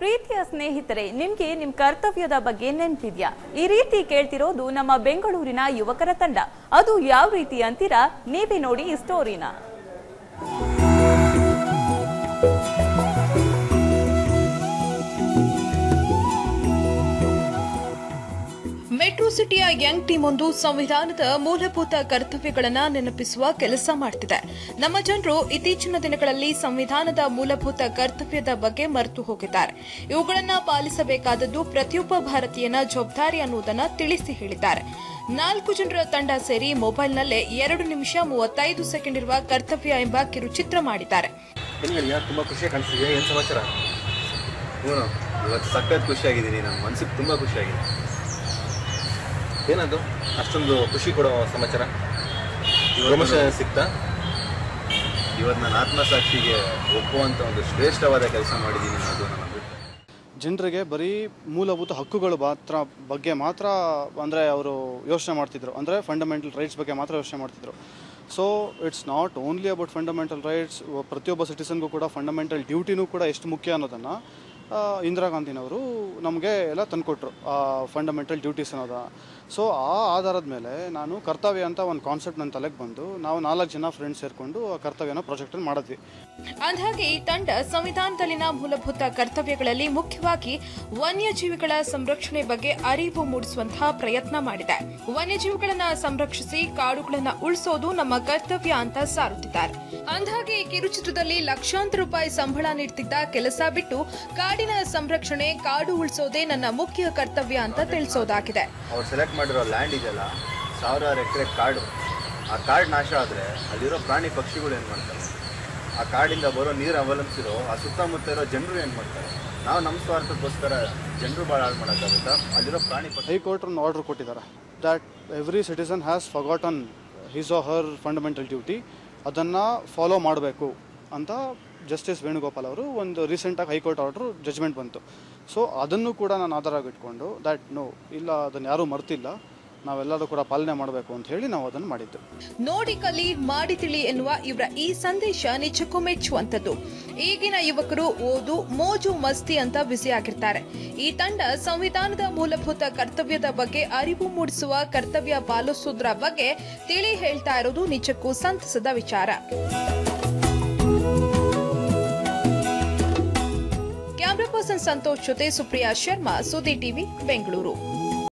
ಪ್ರೀತಿಯ ಸ್ನೇಹಿತರೆ ನಿಮ್ಗೆ ನಿಮ್ ಕರ್ತವ್ಯದ ಬಗ್ಗೆ ನೆನ್ಪಿದ್ಯಾ ಈ ರೀತಿ ಕೇಳ್ತಿರೋದು ನಮ್ಮ ಬೆಂಗಳೂರಿನ ಯುವಕರ ತಂಡ ಅದು ಯಾವ ರೀತಿ ಅಂತೀರಾ ನೀವೇ ನೋಡಿ ಈ ಸ್ಟೋರಿನ ಮೆಟ್ರೋ ಸಿಟಿಯ ಯಂಗ್ ಟೀಮ್ ಒಂದು ಸಂವಿಧಾನದ ಮೂಲಭೂತ ಕರ್ತವ್ಯಗಳನ್ನ ನೆನಪಿಸುವ ಕೆಲಸ ಮಾಡ್ತಿದೆ ನಮ್ಮ ಜನರು ಇತ್ತೀಚಿನ ದಿನಗಳಲ್ಲಿ ಸಂವಿಧಾನದ ಮೂಲಭೂತ ಕರ್ತವ್ಯದ ಬಗ್ಗೆ ಮರೆತು ಹೋಗಿದ್ದಾರೆ ಇವುಗಳನ್ನ ಪಾಲಿಸಬೇಕಾದದ್ದು ಪ್ರತಿಯೊಬ್ಬ ಭಾರತೀಯನ ಜವಾಬ್ದಾರಿ ಅನ್ನುವುದನ್ನ ತಿಳಿಸಿ ಹೇಳಿದ್ದಾರೆ ನಾಲ್ಕು ಜನರ ತಂಡ ಸೇರಿ ಮೊಬೈಲ್ನಲ್ಲೇ ಎರಡು ನಿಮಿಷ ಮೂವತ್ತೈದು ಸೆಕೆಂಡ್ ಇರುವ ಕರ್ತವ್ಯ ಎಂಬ ಕಿರುಚಿತ್ರ ಮಾಡಿದ್ದಾರೆ ಏನು ಹೇಳಿಯಾ ತುಂಬ ಖುಷಿಯಾಗಿ ಕಾಣಿಸ್ತಿದ್ಯಾ ಏನು ಸಮಾಚಾರ ಹ್ಞೂ ಇವತ್ತು ಸಖತ್ ಖುಷಿಯಾಗಿದ್ದೀನಿ ನನ್ನ ಮನ್ಸಿಗೆ ತುಂಬ ಖುಷಿಯಾಗಿದೆ ಏನದು ಅಷ್ಟೊಂದು ಖುಷಿ ಕೊಡೋ ಸಮಾಚಾರ ಪ್ರಮೋಷನ್ ಸಿಗ್ತಾ ಇವತ್ತು ನನ್ನ ಆತ್ಮಸಾಕ್ಷಿಗೆ ಒಪ್ಪುವಂಥ ಒಂದು ಶ್ರೇಷ್ಠವಾದ ಕೆಲಸ ಮಾಡಿದ್ದೀನಿ ಅನ್ನೋದು ನನ್ನ ಅಭಿಪ್ರಾಯ ಜನರಿಗೆ ಬರೀ ಮೂಲಭೂತ ಹಕ್ಕುಗಳು ಮಾತ್ರ ಬಗ್ಗೆ ಮಾತ್ರ ಅಂದರೆ ಅವರು ಯೋಚನೆ ಮಾಡ್ತಿದ್ರು ಅಂದರೆ ಫಂಡಮೆಂಟಲ್ ರೈಟ್ಸ್ ಬಗ್ಗೆ ಮಾತ್ರ ಯೋಚನೆ ಮಾಡ್ತಿದ್ರು so it's not only about fundamental rights ಪ್ರತಿಯೊಬ್ಬ ಸಿಟಿಸನ್ಗೂ ಕೂಡ ಫಂಡಮೆಂಟಲ್ ಡ್ಯೂಟಿನೂ ಕೂಡ ಎಷ್ಟು ಮುಖ್ಯ ಅನ್ನೋದನ್ನು ಇಂದಿರಾ ಗಾಂಧಿನವರು ನಮಗೆ ಎಲ್ಲ ತಂದುಕೊಟ್ರು ಫಂಡಮೆಂಟಲ್ ಡ್ಯೂಟೀಸ್ ಅನ್ನೋದ ಸೊ ಆ ಆಧಾರದ ಮೇಲೆ ನಾನು ಕರ್ತವ್ಯ ಅಂತ ಒಂದು ಕಾನ್ಸೆಪ್ಟ್ ನನ್ನ ತಲೆಗೆ ಬಂದು ನಾವು ನಾಲ್ಕು ಜನ ಫ್ರೆಂಡ್ಸ್ ಸೇರಿಕೊಂಡು ಆ ಕರ್ತವ್ಯನ ಪ್ರಾಜೆಕ್ಟಲ್ಲಿ ಮಾಡಿದ್ವಿ ಅಂದಹಾಗೆ ಈ ತಂಡ ಸಂವಿಧಾನದಲ್ಲಿನ ಮೂಲಭೂತ ಕರ್ತವ್ಯಗಳಲ್ಲಿ ಮುಖ್ಯವಾಗಿ ವನ್ಯಜೀವಿಗಳ ಸಂರಕ್ಷಣೆ ಬಗ್ಗೆ ಅರಿವು ಮೂಡಿಸುವಂತಹ ಪ್ರಯತ್ನ ಮಾಡಿದೆ ವನ್ಯಜೀವಿಗಳನ್ನ ಸಂರಕ್ಷಿಸಿ ಕಾಡುಗಳನ್ನ ಉಳಿಸೋದು ನಮ್ಮ ಕರ್ತವ್ಯ ಅಂತ ಸಾರುತ್ತಿದ್ದಾರೆ ಅಂದಹಾಗೆ ಈ ಕಿರುಚಿತ್ರದಲ್ಲಿ ಲಕ್ಷಾಂತರ ರೂಪಾಯಿ ಸಂಬಳ ನೀಡ್ತಿದ್ದ ಕೆಲಸ ಬಿಟ್ಟು ಕಾಡಿನ ಸಂರಕ್ಷಣೆ ಕಾಡು ಉಳಿಸೋದೇ ನನ್ನ ಮುಖ್ಯ ಕರ್ತವ್ಯ ಅಂತ ತಿಳಿಸೋದಾಗಿದೆ ಅವ್ರು ಸೆಲೆಕ್ಟ್ ಮಾಡಿರೋ ಲ್ಯಾಂಡ್ ಇದೆಯಲ್ಲ ಸಾವಿರಾರು ಎಕರೆ ಕಾಡು ಆ ಕಾಡು ನಾಶ ಆದರೆ ಅಲ್ಲಿರೋ ಪ್ರಾಣಿ ಪಕ್ಷಿಗಳು ಏನು ಮಾಡ್ತಾರೆ ಆ ಕಾಡಿಂದ ಬರೋ ನೀರು ಅವಲಂಬಿಸಿರೋ ಆ ಸುತ್ತಮುತ್ತ ಇರೋ ಜನರು ಏನು ಮಾಡ್ತಾರೆ ನಾವು ನಮ್ಮ ಸ್ವಾರ್ಥಕ್ಕೋಸ್ಕರ ಜನರು ಭಾಳ ಹಾಳು ಮಾಡೋಕ್ಕಾಗುತ್ತಾ ಅಲ್ಲಿರೋ ಪ್ರಾಣಿ ಪಕ್ಷಿ ಹೈಕೋರ್ಟ್ ಒಂದು ಆರ್ಡರ್ ಕೊಟ್ಟಿದ್ದಾರೆ that every citizen has forgotten his or her fundamental duty ಅದನ್ನು ಫಾಲೋ ಮಾಡಬೇಕು ಅಂತ ಜಸ್ಟಿಸ್ ವೇಣುಗೋಪಾಲ್ ಅವರು ಒಂದು ರೀಸೆಂಟಾಗಿ ಹೈಕೋರ್ಟ್ ಆರ್ಡ್ರು ಜಜ್ಮೆಂಟ್ ಬಂತು ಸೊ ಅದನ್ನು ಕೂಡ ನಾನು ಆಧಾರ ಇಟ್ಕೊಂಡು ದ್ಯಾಟ್ ನೋ ಇಲ್ಲ ಅದನ್ನು ಯಾರೂ ಮರ್ತಿಲ್ಲ ನಾವೆಲ್ಲರೂ ಕೂಡ ಪಾಲನೆ ಮಾಡಬೇಕು ಅಂತ ಹೇಳಿ ನಾವು ಅದನ್ನು ಮಾಡಿದ್ದು ನೋಡಿ ಕಲಿ ಮಾಡಿ ತಿಳಿ ಎನ್ನುವ ಇವರ ಈ ಸಂದೇಶ ನಿಜಕ್ಕೂ ಮೆಚ್ಚುವಂತದ್ದು ಈಗಿನ ಯುವಕರು ಓದು ಮೋಜು ಮಸ್ತಿ ಅಂತ ಬ್ಯುಸಿಯಾಗಿರ್ತಾರೆ ಈ ತಂಡ ಸಂವಿಧಾನದ ಮೂಲಭೂತ ಕರ್ತವ್ಯದ ಬಗ್ಗೆ ಅರಿವು ಮೂಡಿಸುವ ಕರ್ತವ್ಯ ಪಾಲಿಸೋದ್ರ ಬಗ್ಗೆ ತಿಳಿ ಹೇಳ್ತಾ ಇರೋದು ನಿಜಕ್ಕೂ ಸಂತಸದ ವಿಚಾರ ಕ್ಯಾಮ್ರಾ ಪರ್ಸನ್ ಸಂತೋಷ್ ಜೊತೆ ಸುಪ್ರಿಯಾ ಶರ್ಮಾ ಸುದ್ದಿ ಟಿವಿ ಬೆಂಗಳೂರು